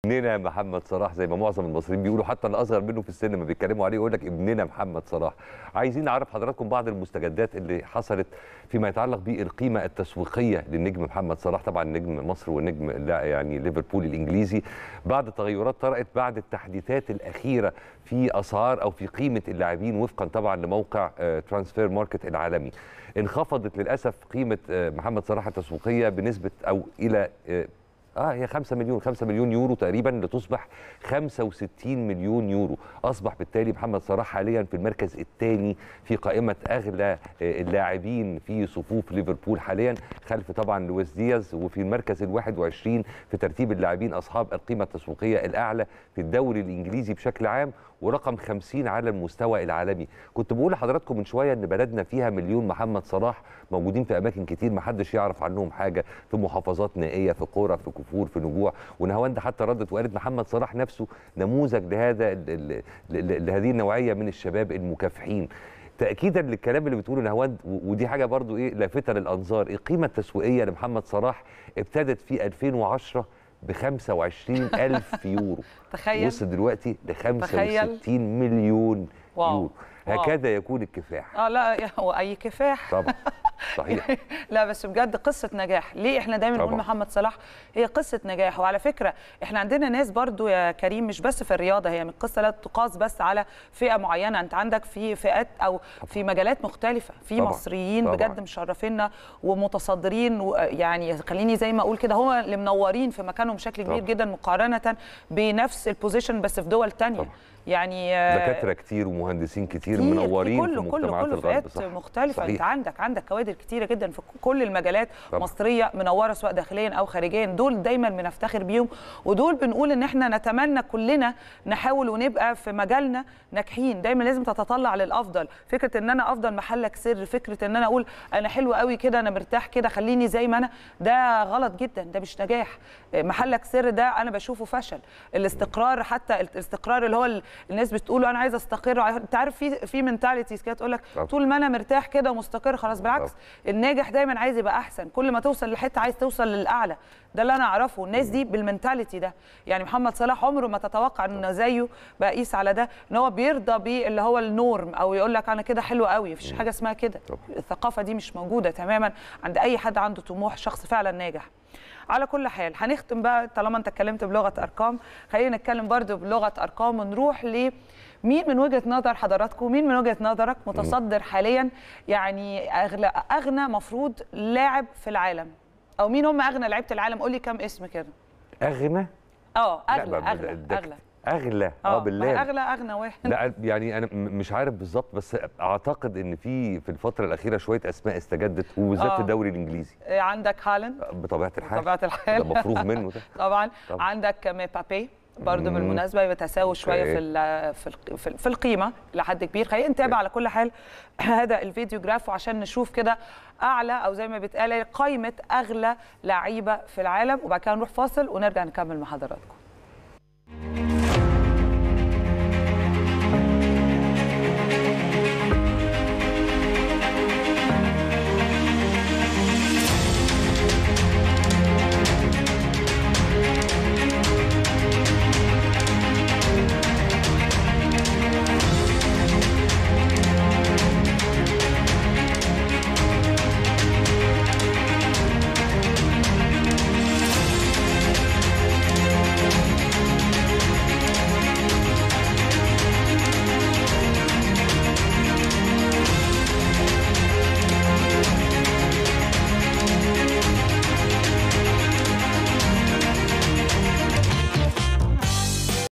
ابننا محمد صلاح زي ما معظم المصريين بيقولوا حتى الاصغر منه في السن ما بيتكلموا عليه يقول لك ابننا محمد صلاح عايزين نعرف حضراتكم بعض المستجدات اللي حصلت فيما يتعلق بالقيمه التسويقيه للنجم محمد صلاح طبعا نجم مصر ونجم لا يعني ليفربول الانجليزي بعد تغيرات طرأت بعد التحديثات الاخيره في اسعار او في قيمه اللاعبين وفقا طبعا لموقع ترانسفير ماركت العالمي انخفضت للاسف قيمه آه، محمد صلاح التسويقيه بنسبه او الى آه، اه هي 5 مليون 5 مليون يورو تقريبا لتصبح 65 مليون يورو اصبح بالتالي محمد صلاح حاليا في المركز الثاني في قائمه اغلى آه، اللاعبين في صفوف ليفربول حاليا خلف طبعا لويس دياز وفي المركز ال 21 في ترتيب اللاعبين اصحاب القيمه التسويقيه الاعلى في الدوري الانجليزي بشكل عام ورقم 50 على المستوى العالمي كنت بقول لحضراتكم من شويه ان بلدنا فيها مليون محمد صلاح موجودين في اماكن كتير ما حدش يعرف عنهم حاجه في محافظات نائيه في قرى في كفور في نجوع ونهاوند حتى ردت وقالت محمد صلاح نفسه نموذج لهذا ال- ال- ل- لهذه النوعيه من الشباب المكافحين تاكيدا للكلام اللي بتقوله نهاوند و- ودي حاجه برضو ايه لافته للانظار القيمه التسويقيه لمحمد صلاح ابتدت في 2010 ب 25000 يورو تخيل وصل دلوقتي ل تخيل. 65 مليون واو. يورو واو. هكذا يكون الكفاح اه لا يا- هو اي كفاح طبعا صحيح لا بس بجد قصه نجاح ليه احنا دايما نقول طبعا. محمد صلاح هي قصه نجاح وعلى فكره احنا عندنا ناس برضو يا كريم مش بس في الرياضه هي من قصه لا تقاس بس على فئه معينه انت عندك في فئات او في مجالات مختلفه في طبعا. مصريين طبعا. بجد مشرفينا ومتصدرين يعني خليني زي ما اقول كده هم اللي منورين في مكانهم بشكل كبير طبعا. جدا مقارنه بنفس البوزيشن بس في دول تانية طبعا. يعني آه، دكاتره كتير ومهندسين كتير كتير، منورين كله في كله مجتمعات كله الغرب فئات صح مختلفه انت صحيح. عندك عندك كوادر كتيره جدا في كل المجالات طبعا. مصريه منوره سواء داخليا او خارجيا دول دايما بنفتخر بيهم ودول بنقول ان احنا نتمنى كلنا نحاول ونبقى في مجالنا ناجحين دايما لازم تتطلع للافضل فكره ان انا افضل محلك سر فكره ان انا اقول انا حلو قوي كده انا مرتاح كده خليني زي ما انا ده غلط جدا ده مش نجاح محلك سر ده انا بشوفه فشل الاستقرار حتى الاستقرار اللي هو ال- الناس بتقوله انا عايزه استقر انت عارف في في منتاليتيز كده تقول لك طبعا. طول ما انا مرتاح كده ومستقر خلاص بالعكس الناجح دايما عايز يبقى احسن كل ما توصل لحته عايز توصل للاعلى ده اللي انا اعرفه الناس دي بالمنتاليتي ده يعني محمد صلاح عمره ما تتوقع انه زيه بقيس على ده ان هو بيرضى باللي هو النورم او يقول لك انا كده حلو قوي مفيش حاجه اسمها كده طبعا. الثقافه دي مش موجوده تماما عند اي حد عنده طموح شخص فعلا ناجح على كل حال هنختم بقى طالما انت اتكلمت بلغه ارقام خلينا نتكلم برضو بلغه ارقام ونروح ل مين من وجهه نظر حضراتكم مين من وجهه نظرك متصدر حاليا يعني اغلى اغنى مفروض لاعب في العالم او مين هم اغنى لعيبه العالم قول لي كام اسم كده اغنى اه لا، اغلى ما- اغلى ده- اغلى اغلى اه اه ما هي بالله اغلى اغنى واحد لا يعني انا م- مش عارف بالظبط بس اعتقد ان في في الفتره الاخيره شويه اسماء استجدت وبالذات آه. في الدوري الانجليزي آه، عندك هالاند بطبيعه الحال بطبيعه الحال ده مفروغ منه ده طبعا طبعا. عندك مبابي برضه مم. بالمناسبه يبقى تساوي شويه أوكي. في ال- في ال- في ال- في القيمه لحد كبير خلينا نتابع على كل حال هذا الفيديو جراف وعشان نشوف كده اعلى او زي ما بيتقال قائمه اغلى لعيبه في العالم وبعد كده نروح فاصل ونرجع نكمل مع حضراتكم